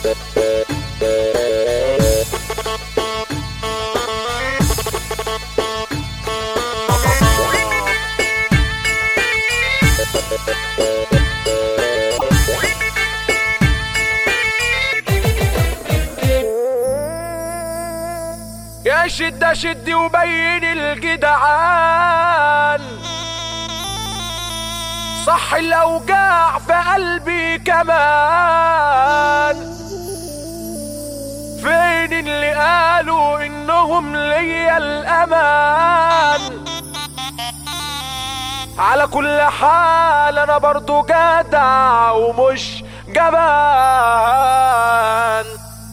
يا شدة شدي وبين الجدعان صح الأوجاع في قلبي كمان فين اللي قالوا إنهم ليا الأمان على كل حال أنا برضو جدع ومش جبان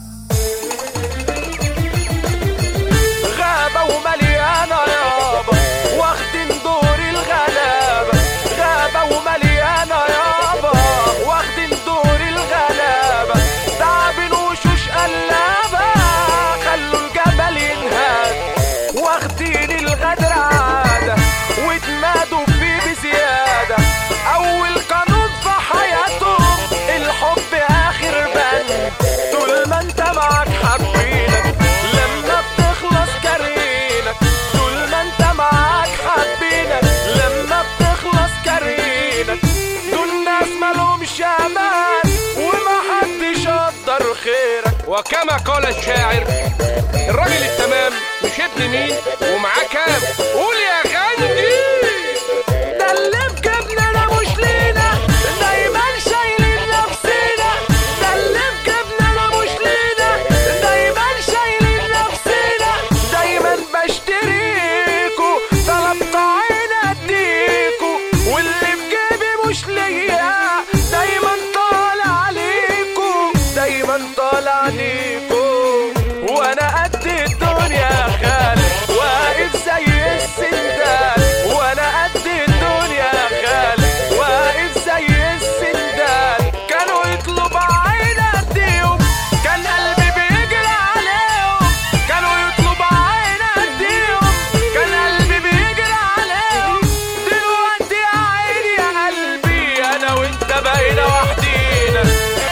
غابة ومليانة يابا واخدين دور الغلابة غابة ومليانة يابا واخدين دور الغلابة تعبين وشوش قلابة خلوا الجبل ينهد واخدين الغدر عادة واتمادوا فيه بزيادة أول قانون في حياتهم الحب آخر بند طول ما انت معاك حبينك لما بتخلص كارهينك طول ما انت معاك حبينك لما بتخلص كارهينك دول ناس مالهمش امان ومحدش قدر خيرك وكما قال الشاعر الراجل التمام مش ابن مين ومعاه كام قول يا غندي ده اللي بجبننا مش لينا دايما شايلين نفسنا ده اللي بجبننا مش لينا دايما شايلين نفسنا دايما بشتريكو طلبت عين اديكو واللي بجيبي مش ليا دايما طالع عليكو دايما طالع عليكو وانا قد الدنيا خالد واقف زي السندان وانا قد الدنيا خالد واقف زي السندان كانوا يطلبوا عين اديهم كان قلبي بيجري عليهم كانوا يطلبوا عين اديهم كان قلبي بيجري عليهم دلوقتي يا عيني يا قلبي انا وانت بقينا وحدينا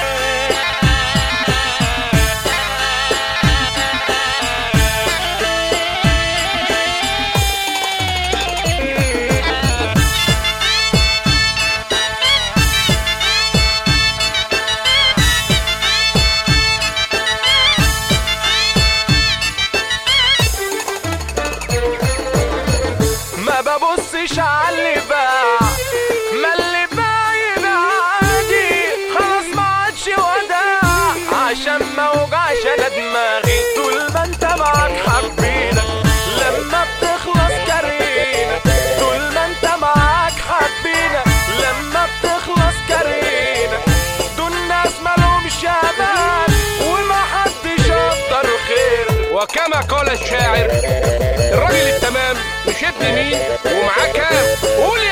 ما ببصش على اللي باع ما اللي باين عادي خلاص ما عادش وداع عشان ما اوجعش انا دماغي طول ما انت معاك حبينك لما بتخلص كارهينك طول ما انت معاك حبينك لما بتخلص كارهينك دول ناس مالهمش امان ومحدش قدر خيرك وكما قال الشاعر الراجل التمام مش ابن مين ومعاه كام قول